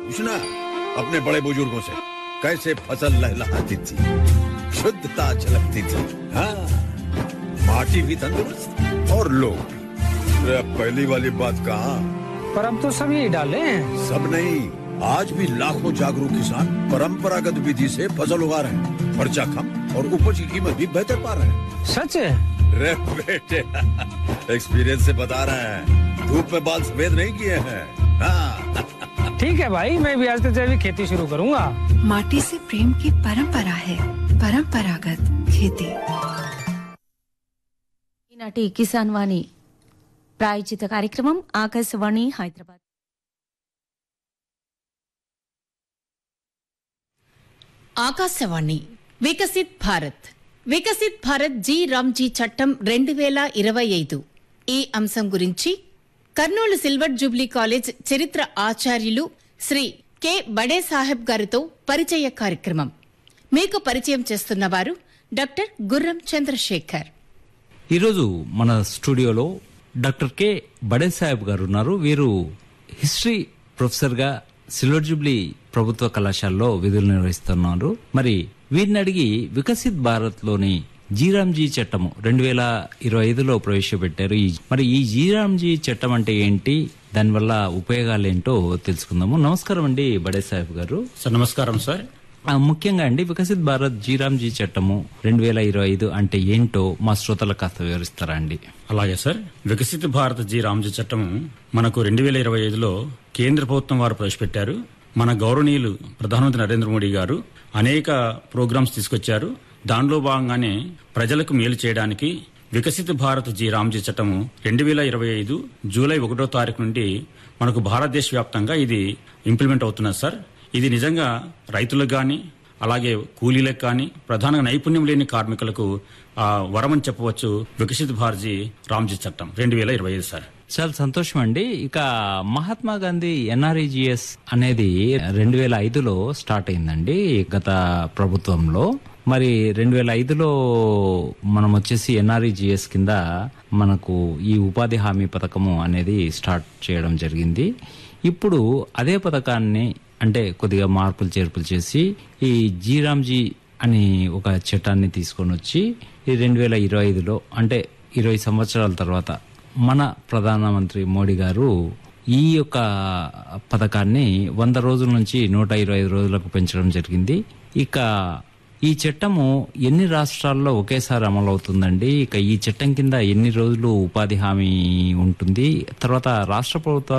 पूछना अपने बड़े बुजुर्गों से कैसे फसल लहलहाती थी शुद्धता झलकती थी हाँ माटी भी तंदुरुस्त और लोग भी अरे अब पहली वाली बात कहाँ पर अब तो सब यही डाले हैं सब नहीं आज भी लाखों जागरूक किसान परंपरागत विधि से फसल उगा रहे हैं खर्चा कम और उपज की कीमत भी बेहतर पा रहे हैं सच है रे बेटे एक्सपीरियंस से बता रहे हैं धूप में बाल सफेद नहीं किए हैं हाँ ठीक है भाई मैं भी आज से जैविक खेती शुरू करूंगा माटी से प्रेम की परंपरा है परंपरागत खेती ఈనాటి కిసాన్ వాణి ప్రాయోజిత కార్యక్రమం ఆకాశవాణి హైదరాబాద్ ఆకాశవాణి వికసిత్ భారత్ వికసిత్ భారత్ జీ రామ్జీ చట్టం రెండు వేల ఇరవై ఐదు ఈ అంశం గురించి కర్నూలు సిల్వర్ జూబ్లీ కాలేజ్ చరిత్ర ఆచార్యులు శ్రీ కె బడే సాహెబ్ గారితో పరిచయ కార్యక్రమం మీకు పరిచయం చేస్తున్నవారు డాక్టర్ గుర్రం చంద్రశేఖర్ ఈరోజు మన స్టూడియోలో డాక్టర్ కె బడే సాహెబ్ గారు ఉన్నారు వీరు హిస్టరీ ప్రొఫెసర్ గా సిల్వర్ జూబ్లీ ప్రభుత్వ కళాశాలలో విధులు నిర్వహిస్తున్నారు మరి వీరిని అడిగి వికసిత్ భారత్ లోని జీరాంజీ చట్టము రెండు వేల ఇరవై ఐదులో ప్రవేశపెట్టారు ఈ మరి ఈ జీరాంజీ చట్టం అంటే ఏంటి దానివల్ల ఉపయోగాలు ఏంటో తెలుసుకుందాము నమస్కారం అండి బడే సాహెబ్ గారు సార్ నమస్కారం సార్ ఆ, ముఖ్యంగా అండి వికసిత్ భారత్ జీరాంజీ చట్టము రెండు వేల ఇరవై ఐదు అంటే ఏంటో మా శ్రోతలకు కాస్త వివరిస్తారా అండి అలాగే సార్ వికసిత భారత జీ రామ్జీ చట్టం మనకు రెండు వేల ఇరవై ఐదులో కేంద్ర ప్రభుత్వం వారు ప్రవేశపెట్టారు మన గౌరవనీయులు ప్రధానమంత్రి నరేంద్ర మోడీ గారు అనేక ప్రోగ్రామ్స్ తీసుకొచ్చారు దానిలో భాగంగానే ప్రజలకు మేలు చేయడానికి వికసిత భారత్ జీ రామ్జీ చట్టము రెండు వేల ఇరవై ఐదు జూలై ఒకటో తారీఖు నుండి మనకు భారతదేశ వ్యాప్తంగా ఇది ఇంప్లిమెంట్ అవుతున్నది సార్ ఇది నిజంగా రైతులకు కానీ అలాగే కూలీలకు కానీ ప్రధానంగా నైపుణ్యం లేని కార్మికులకు ఆ, వరమని చెప్పవచ్చు వికసిత భారతీ రామ్జీ చట్టం రెండు వేల ఇరవై ఐదు సార్ చాలా సంతోషం అండి ఇక మహాత్మా గాంధీ ఎన్ఆర్ఈజిఎస్ అనేది రెండు వేల ఐదులో స్టార్ట్ అయిందండి గత ప్రభుత్వంలో మరి రెండు వేల ఐదులో మనం వచ్చేసి ఎన్ఆర్ఈజిఎస్ కింద మనకు ఈ ఉపాధి హామీ పథకము అనేది స్టార్ట్ చేయడం జరిగింది ఇప్పుడు అదే పథకాన్ని అంటే కొద్దిగా మార్పులు చేర్పులు చేసి ఈ జీరామ్జీ అని ఒక చట్టాన్ని తీసుకొని వచ్చి ఈ రెండు వేల ఇరవై ఐదులో అంటే ఇరవై సంవత్సరాల తర్వాత మన ప్రధానమంత్రి మోడీ గారు ఈ యొక్క పథకాన్ని వంద రోజుల నుంచి నూట ఇరవై ఐదు రోజులకు పెంచడం జరిగింది ఇక ఈ చట్టము ఎన్ని రాష్ట్రాల్లో ఒకేసారి అమలు అవుతుందండి ఇక ఈ చట్టం కింద ఎన్ని రోజులు ఉపాధి హామీ ఉంటుంది తర్వాత రాష్ట్ర ప్రభుత్వాలు